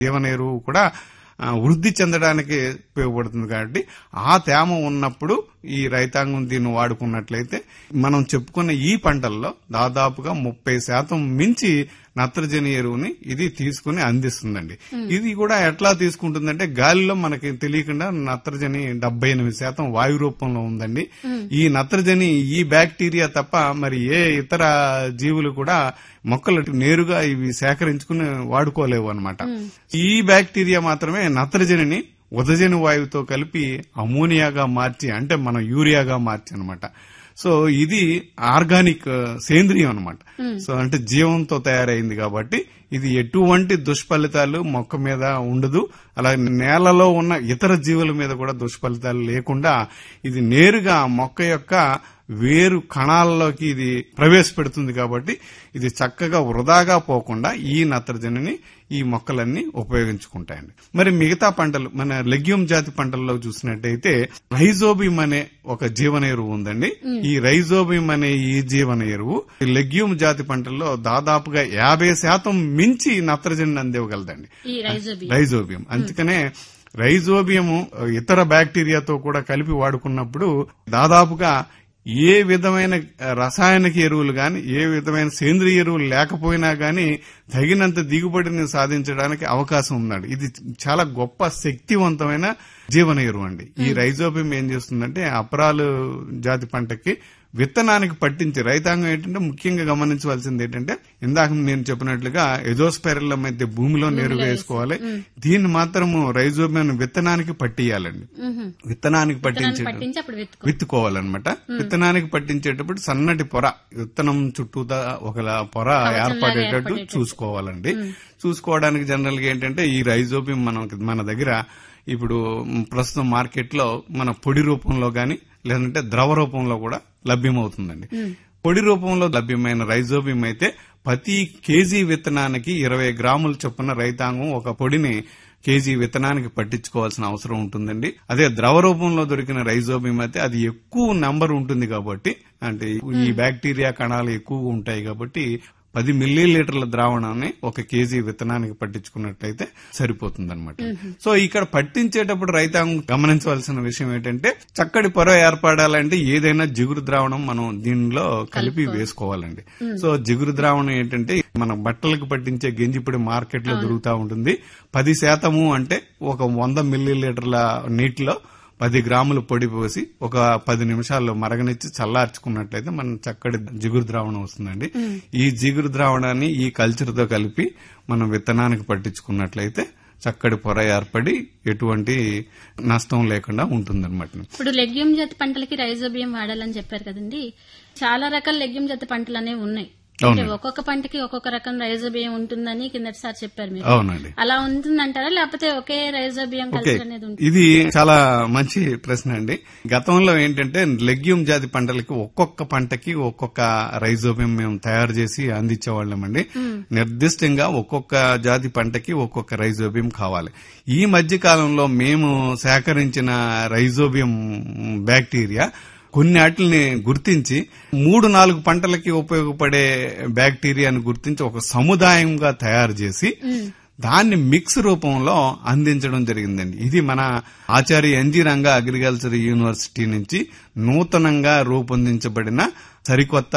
జీవన ఎరువు కూడా ఆ, వృద్ధి చెందడానికి ఉపయోగపడుతుంది కాబట్టి ఆ తేమ ఉన్నప్పుడు ఈ రైతాంగం దీన్ని వాడుకున్నట్లయితే మనం చెప్పుకున్న ఈ పంటల్లో దాదాపుగా ముప్పై శాతం మించి నత్రజని ఎరువుని ఇది తీసుకుని అందిస్తుందండి ఇది కూడా ఎట్లా తీసుకుంటుందంటే గాలిలో మనకి తెలియకుండా నత్రజని డెబ్బై ఎనిమిది శాతం వాయు రూపంలో ఉందండి ఈ నత్రజని ఈ బ్యాక్టీరియా తప్ప మరి ఏ ఇతర జీవులు కూడా మొక్కలు నేరుగా ఇవి సేకరించుకుని వాడుకోలేవు అన్నమాట ఈ బ్యాక్టీరియా మాత్రమే నత్రజనిని ఉదజని వాయువుతో కలిపి అమోనియాగా మార్చి అంటే మనం యూరియాగా మార్చి అన్నమాట సో ఇది ఆర్గానిక్ ఆ, సేంద్రియం అన్నమాట సో అంటే జీవంతో తయారైంది కాబట్టి ఇది ఎటువంటి దుష్ఫలితాలు మొక్క మీద ఉండదు అలాగే నేలలో ఉన్న ఇతర జీవుల మీద కూడా దుష్ఫలితాలు లేకుండా ఇది నేరుగా మొక్క యొక్క వేరు కణాల్లోకి ఇది ప్రవేశపెడుతుంది కాబట్టి ఇది చక్కగా వృధాగా పోకుండా ఈ నత్రజనిని ఈ మొక్కలన్నీ ఉపయోగించుకుంటాయండి మరి మిగతా పంటలు మన లెగ్యూమ్ జాతి పంటల్లో చూసినట్టయితే రైజోబియం అనే ఒక జీవన ఎరువు ఉందండి ఈ రైజోబియం అనే ఈ జీవన ఎరువు ఈ లెగ్యూమ్ జాతి పంటల్లో దాదాపుగా యాభై శాతం మించి నత్రజనిని అందివ్వగలదండి ఈ రైజోబియం రైజోబియం అందుకనే రైజోబియము ఇతర బ్యాక్టీరియాతో కూడా కలిపి వాడుకున్నప్పుడు దాదాపుగా ఏ విధమైన రసాయనిక ఎరువులు గాని ఏ విధమైన సేంద్రియ ఎరువులు లేకపోయినా గాని తగినంత దిగుబడిని సాధించడానికి అవకాశం ఉందండి ఇది చాలా గొప్ప శక్తివంతమైన జీవన ఎరువు అండి ఈ రైజోబియం ఏం చేస్తుందంటే అపరాలు జాతి పంటకి విత్తనానికి పట్టించి రైతాంగం ఏంటంటే ముఖ్యంగా గమనించవలసింది ఏంటంటే ఇందాక నేను చెప్పినట్లుగా ఎజోస్పెరల్లం అయితే భూమిలో నేరుగా వేసుకోవాలి దీన్ని మాత్రము రైజోబియం విత్తనానికి పట్టియాలండి విత్తనానికి పట్టించే పట్టించి అప్పుడు వెతుకు విత్తుకోవాలన్నమాట విత్తనానికి పట్టించేటప్పుడు సన్నటి పొర విత్తనం చుట్టూతా ఒక పొర ఏర్పడేటట్టు చూసుకోవాలండి చూసుకోవడానికి జనరల్ గా ఏంటంటే ఈ రైజోబియం మనం మన దగ్గర ఇప్పుడు ప్రస్తుతం మార్కెట్ లో మన పొడి రూపంలో గాని లేదంటే ద్రవ రూపంలో కూడా లభ్యమవుతుందండి పొడి రూపంలో లభ్యమైన రైజోబియం అయితే ప్రతి కేజీ విత్తనానికి ఇరవై గ్రాముల చొప్పున రైతాంగం ఒక పొడిని కేజీ విత్తనానికి పట్టించుకోవాల్సిన అవసరం ఉంటుందండి అదే ద్రవ రూపంలో దొరికిన రైజోబియం అయితే అది ఎక్కువ నంబర్ ఉంటుంది కాబట్టి అంటే ఈ బ్యాక్టీరియా కణాలు ఎక్కువ ఉంటాయి కాబట్టి పది మిల్లీ లీటర్ల ద్రావణాన్ని ఒక కేజీ విత్తనానికి పట్టించుకున్నట్లయితే సరిపోతుంది సో ఇక్కడ పట్టించేటప్పుడు రైతాంగం గమనించవలసిన విషయం ఏంటంటే చక్కటి పొర ఏర్పడాలంటే ఏదైనా జిగురు ద్రావణం మనం దీనిలో కలిపి వేసుకోవాలండి సో జిగురు ద్రావణం ఏంటంటే మన బట్టలకు పట్టించే గెంజిపొడి మార్కెట్ లో దొరుకుతా ఉంటుంది పది శాతము అంటే ఒక వంద మిల్లీ లీటర్ల నీటిలో పది గ్రాములు పొడి పోసి ఒక పది నిమిషాల్లో మరగనిచ్చి చల్లార్చుకున్నట్లయితే మనం చక్కటి జిగురు ద్రావణం వస్తుందండి ఈ జిగురు ద్రావణాన్ని ఈ కల్చర్ తో కలిపి మనం విత్తనానికి పట్టించుకున్నట్లయితే చక్కటి పొర ఏర్పడి ఎటువంటి నష్టం లేకుండా ఉంటుందన్నమాట ఇప్పుడు లెగ్యూమ్ జాతి పంటలకి రైజోబియం వాడాలని చెప్పారు కదండి చాలా రకాల లెగ్యూమ్ జాతి పంటలు అనేవి ఉన్నాయి అంటే ఒక్కొక్క పంటకి ఒక్కొక్క రకం రైజోబియం ఉంటుందని కిందటిసారి చెప్పారు మీరు అవునండి అలా ఉంటుందంటారా లేకపోతే ఒకే రైజోబియం ఓకే కల్చర్ అనేది ఉంటుంది ఇది చాలా మంచి ప్రశ్న అండి గతంలో ఏంటంటే లెగ్యూమ్ జాతి పంటలకి ఒక్కొక్క పంటకి ఒక్కొక్క రైజోబియం మేము తయారు చేసి అందించేవాళ్ళమండి నిర్దిష్టంగా ఒక్కొక్క జాతి పంటకి ఒక్కొక్క రైజోబియం కావాలి ఈ మధ్య కాలంలో మేము సేకరించిన రైజోబియం బ్యాక్టీరియా కొన్ని వాటిని గుర్తించి మూడు నాలుగు పంటలకి ఉపయోగపడే బ్యాక్టీరియాను గుర్తించి ఒక సముదాయంగా తయారు చేసి దాన్ని మిక్స్ రూపంలో అందించడం జరిగిందండి ఇది మన Acharya NG Ranga agriculture university నుంచి నూతనంగా రూపొందించబడిన సరికొత్త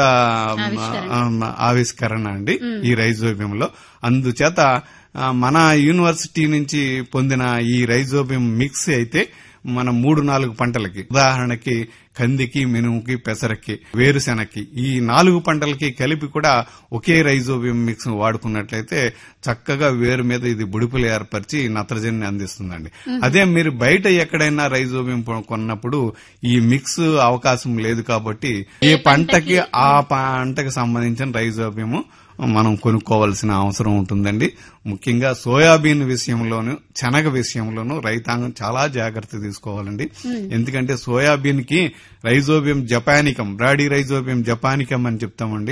ఆ, ఆవిష్కరణ అండి ఈ రైజోబియంలో అందుచేత ఆ, మన యూనివర్సిటీ నుంచి పొందిన ఈ రైజోబియం మిక్స్ అయితే మన మూడు నాలుగు పంటలకి ఉదాహరణకి కందికి మినుముకి పెసరకి వేరుశెనక్కి ఈ నాలుగు పంటలకి కలిపి కూడా ఒకే రైజోబియం మిక్స్ వాడుకున్నట్లయితే చక్కగా వేరు మీద ఇది బుడిపులు ఏర్పరిచి నత్రజనిని అందిస్తుందండి అదే మీరు బయట ఎక్కడైనా రైజోబియం కొన్నప్పుడు ఈ మిక్స్ అవకాశం లేదు కాబట్టి ఏ పంటకి ఆ పంటకి సంబంధించిన రైజోబియము మనం కొనుక్కోవాల్సిన అవసరం ఉంటుందండి ముఖ్యంగా సోయాబీన్ విషయంలోను శనగ విషయంలోను రైతాంగం చాలా జాగ్రత్త తీసుకోవాలండి ఎందుకంటే సోయాబీన్ కి rhizobium japonicum bradyrhizobium japonicum అని చెప్తామండి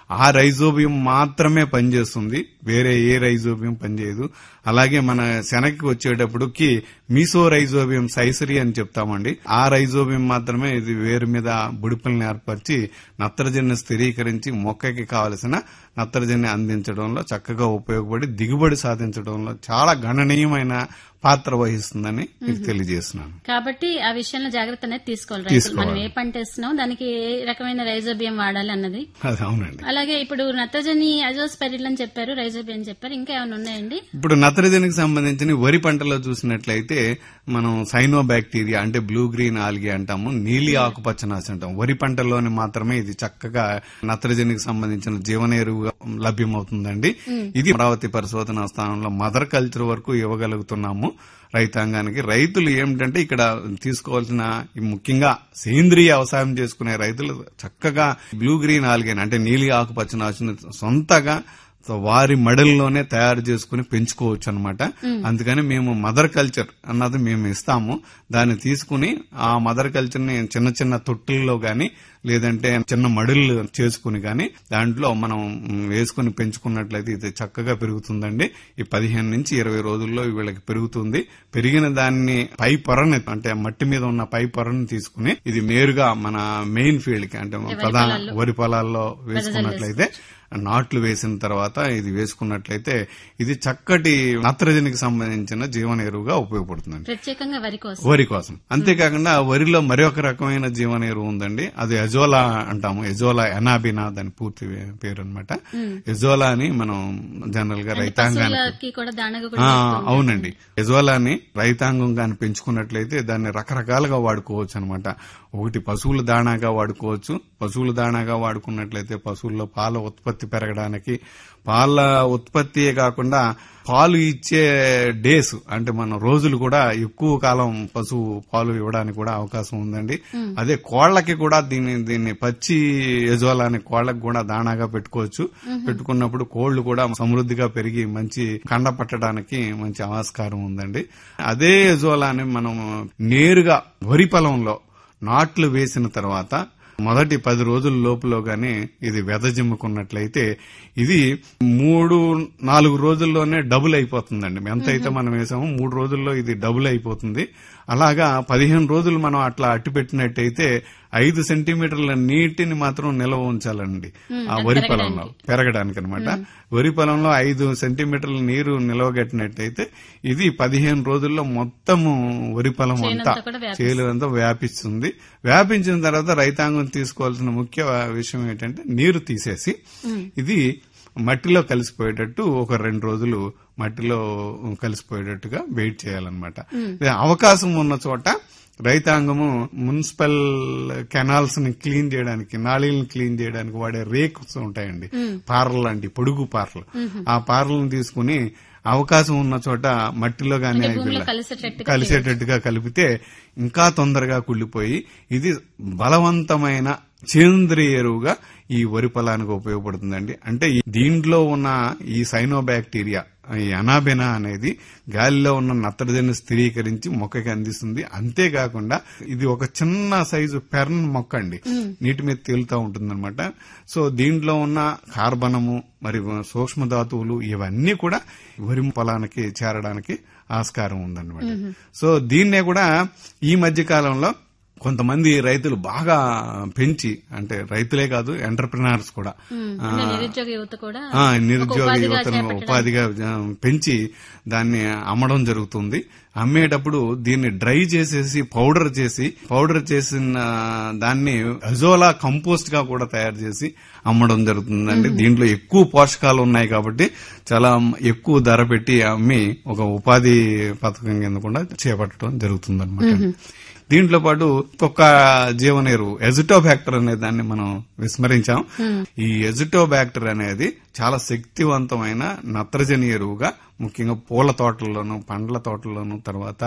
ఆ రైజోబియం మాత్రమే పనిచేస్తుంది వేరే ఏ రైజోబియం పనిచేయదు అలాగే మన శనక్కి వచ్చేటప్పటికి మీసో రైజోబియం సైసరి అని చెప్తామండి ఆ రైజోబియం మాత్రమే ఇది వేరు మీద బుడిపల్ని ఏర్పరిచి నత్రజనిని స్థిరీకరించి మొక్కకి కావలసిన నత్రజని అందించడంలో చక్కగా ఉపయోగపడి దిగుబడి సాధించడంలో చాలా గణనీయమైన పాత్ర వహిస్తుందని మీకు తెలియజేస్తున్నాను కాబట్టి ఆ విషయంలో జాగ్రత్త అనేది తీసుకోవాలి రైతులు మనం ఏ పంట వేస్తున్నాం దానికి ఏ రకమైన రైజోబియం వాడాలి అన్నది అది అవునండి అలాగే ఇప్పుడు నత్రజని అజోస్పెరిల్ అని చెప్పారు రైజోబియం చెప్పారు ఇంకా ఏమైనా ఉన్నాయండి ఇప్పుడు నత్రజనికి సంబంధించిన వరి పంటలో చూసినట్లయితే మనం సైనో బ్యాక్టీరియా అంటే బ్లూ గ్రీన్ ఆల్గి అంటాము నీలి ఆకుపచ్చనాశ అంటాం వరి పంటల్లోనే మాత్రమే ఇది చక్కగా నత్రజనికి సంబంధించిన జీవనేరుగా లభ్యమవుతుందండి ఇది అమరావతి పరిశోధనా స్థానంలో మదర్ కల్చర్ వరకు ఇవ్వగలుగుతున్నాము రైతాంగానికి రైతులు ఏమిటంటే ఇక్కడ తీసుకోవాల్సిన ఈ ముఖ్యంగా సేంద్రియ వ్యవసాయం చేసుకునే రైతులు చక్కగా బ్లూ గ్రీన్ ఆల్గేన్ అంటే నీలి ఆకుపచ్చనాశను సొంతగా సో వారి మడల్లోనే తయారు చేసుకుని పెంచుకోవచ్చు అనమాట అందుకని మేము మదర్ కల్చర్ అన్నది మేము ఇస్తాము దాన్ని తీసుకుని ఆ మదర్ కల్చర్ ని చిన్న చిన్న తొట్టుల్లో గాని లేదంటే చిన్న మడులు చేసుకుని గాని దాంట్లో మనం వేసుకుని పెంచుకున్నట్లయితే ఇది చక్కగా పెరుగుతుందండి ఈ పదిహేను నుంచి ఇరవై రోజుల్లో వీళ్ళకి పెరుగుతుంది పెరిగిన దాన్ని పై పొరని అంటే మట్టి మీద ఉన్న పై పొరని తీసుకుని ఇది నేరుగా మన మెయిన్ ఫీల్డ్ కి అంటే ప్రధాన వరి పొలాల్లో వేసుకున్నట్లయితే నాట్లు వేసిన తర్వాత ఇది వేసుకున్నట్లయితే ఇది చక్కటి నత్రజనికి సంబంధించిన జీవన ఎరువుగా ఉపయోగపడుతుందండి ప్రత్యేకంగా వరి కోసం వరి కోసం అంతేకాకుండా వరిలో మరి ఒక రకమైన జీవన ఎరువు ఉందండి అది ఎజోలా అంటాము ఎజోలా ఎనాబినా దాని పూర్తి పేరు అనమాట ఎజోలా అని మనం జనరల్ గా రైతాంగానికి పశువులకి కూడా దాణగా కూడా ఆ, అవునండి ఎజోలాని రైతాంగం గాని పెంచుకున్నట్లయితే దాన్ని రకరకాలుగా వాడుకోవచ్చు అనమాట ఒకటి పశువుల దాణాగా వాడుకోవచ్చు పశువుల దాణాగా వాడుకున్నట్లయితే పశువుల్లో పాల ఉత్పత్తి పెరగడానికి పాల ఉత్పత్తియే కాకుండా పాలు ఇచ్చే డేస్ అంటే మన రోజులు కూడా ఎక్కువ కాలం పశువు పాలు ఇవ్వడానికి కూడా అవకాశం ఉందండి అదే కోళ్లకి కూడా దీన్ని దీన్ని పచ్చి యజోలాని కోళ్లకు కూడా దాణాగా పెట్టుకోవచ్చు పెట్టుకున్నప్పుడు కోళ్లు కూడా సమృద్ధిగా పెరిగి మంచి కండ పట్టడానికి మంచి ఆస్కారం ఉందండి అదే యజోలాని మనం నేరుగా వరి పొలంలో నాట్లు వేసిన తర్వాత మొదటి పది రోజుల లోపులో గాని ఇది వెదజిమ్ముకున్నట్లయితే ఇది మూడు నాలుగు రోజుల్లోనే డబుల్ అయిపోతుందండి ఎంత అయితే మనం వేసామో మూడు రోజుల్లో ఇది డబుల్ అయిపోతుంది అలాగా పదిహేను రోజులు మనం అట్లా అట్టి పెట్టినట్టయితే ఐదు సెంటీమీటర్ల నీటిని మాత్రం నిల్వ ఉంచాలండి ఆ వరి పొలంలో పెరగడానికి అనమాట వరి పొలంలో ఐదు సెంటీమీటర్ల నీరు నిలవగట్టినట్టయితే ఇది పదిహేను రోజుల్లో మొత్తము వరి పొలం అంతా చేనంతా కూడా వ్యాపిస్తుంది. చేలు అంతా వ్యాపిస్తుంది వ్యాపించిన తర్వాత రైతాంగం తీసుకోవాల్సిన ముఖ్య విషయం ఏంటంటే నీరు తీసేసి ఇది మట్టిలో కలిసిపోయేటట్టు ఒక రెండు రోజులు మట్టిలో కలిసిపోయేటట్టుగా వెయిట్ చేయాలన్నమాట ఇది అవకాశం ఉన్న చోట రైతాంగము మున్సిపల్ కెనాల్స్ ని క్లీన్ చేయడానికి నాళీలను క్లీన్ చేయడానికి వాడే రేక్స్ ఉంటాయండి పార్లు లాంటి పొడుగు పార్లు ఆ పార్లను తీసుకుని అవకాశం ఉన్న చోట మట్టిలో గానీ భూమిలో కలిసేటట్టుగా కలిసేటట్టుగా కలిపితే ఇంకా తొందరగా కుళ్ళిపోయి ఇది బలవంతమైన సేంద్రియ ఎరువుగా ఈ వరి పొలానికి ఉపయోగపడుతుందండి అంటే ఈ దీంట్లో ఉన్న ఈ సైనోబాక్టీరియా ఈ అనాబెనా అనేది గాలిలో ఉన్న నత్రజని స్థిరీకరించి మొక్కకి అందిస్తుంది అంతేకాకుండా ఇది ఒక చిన్న సైజు పెర్న్ మొక్క అండి నీటి మీద తేలుతూ ఉంటుందన్నమాట సో దీంట్లో ఉన్న కార్బనము మరి సూక్ష్మ ధాతువులు ఇవన్నీ కూడా వరి పొలానికి చేరడానికి ఆస్కారం ఉందన్నమాట సో దీన్నే కూడా ఈ మధ్య కాలంలో కొంతమంది రైతులు బాగా పెంచి అంటే రైతులే కాదు ఎంటర్ప్రినర్స్ కూడా అంటే నిరుద్యోగ యువత కూడా ఆ, నిరుద్యోగ ఉపాధిగా యువతను చేపట్టడానికి. ఉపాధిగా ఆ, పెంచి దాన్ని అమ్మడం జరుగుతుంది అమ్మేటప్పుడు దీన్ని డ్రై చేసేసి పౌడర్ చేసి పౌడర్ చేసిన దాన్ని అజోలా కంపోస్ట్ గా కూడా తయారు చేసి అమ్మడం జరుగుతుందండి దీంట్లో ఎక్కువ పోషకాలు ఉన్నాయి కాబట్టి చాలా ఎక్కువ ధర పెట్టి అమ్మి ఒక ఉపాధి పథకం కింద కూడా చేపట్టడం జరుగుతుంది దీంట్లో పాటు ఇంకొక జీవనేరు ఎజిటోబ్యాక్టర్ అనే దాన్ని మనం విస్మరించాం ఈ ఎజిటోబ్యాక్టర్ అనేది చాలా శక్తివంతమైన నత్రజని ఎరువుగా ముఖ్యంగా పూల తోటల్లోనూ పండ్ల తోటల్లోనూ తర్వాత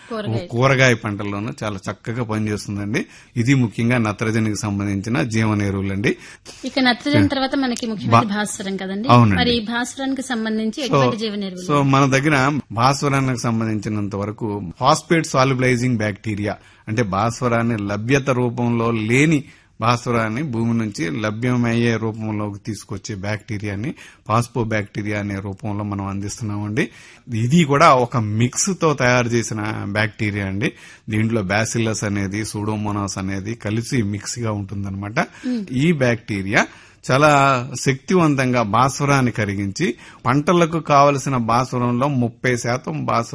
కూరగాయ పంటల్లోనూ చాలా చక్కగా పనిచేస్తుందండి ఇది ముఖ్యంగా నత్రజనికి సంబంధించిన జీవన ఎరువులండి ఇక నత్రజని తర్వాత మనకి ముఖ్యమైన భాస్వరం కదండి అవునండి. మరి ఈ భాస్వరానికి సంబంధించి ఎటువంటి జీవన ఎరువులు సో మన దగ్గర భాస్వరానికి సంబంధించినంత వరకు ఫాస్ఫేట్ సాల్యుబలైజింగ్ బ్యాక్టీరియా అంటే భాస్వరాన్ని లభ్యత రూపంలో లేని భాస్వరాన్ని భూమి నుంచి లభ్యమయ్యే రూపంలోకి తీసుకొచ్చే బ్యాక్టీరియాని పాస్పో బ్యాక్టీరియా అనే రూపంలో మనం అందిస్తున్నామండి ఇది కూడా ఒక మిక్స్ తో తయారు చేసిన బ్యాక్టీరియా అండి దీంట్లో బ్యాసిల్లస్ అనేది సూడోమోనాస్ అనేది కలిసి మిక్స్ గా ఉంటుందన్నమాట ఈ బ్యాక్టీరియా చాలా శక్తివంతంగా భాస్వరాన్ని కరిగించి పంటలకు కావలసిన భాస్వరంలో ముప్పై శాతం భాస్వరం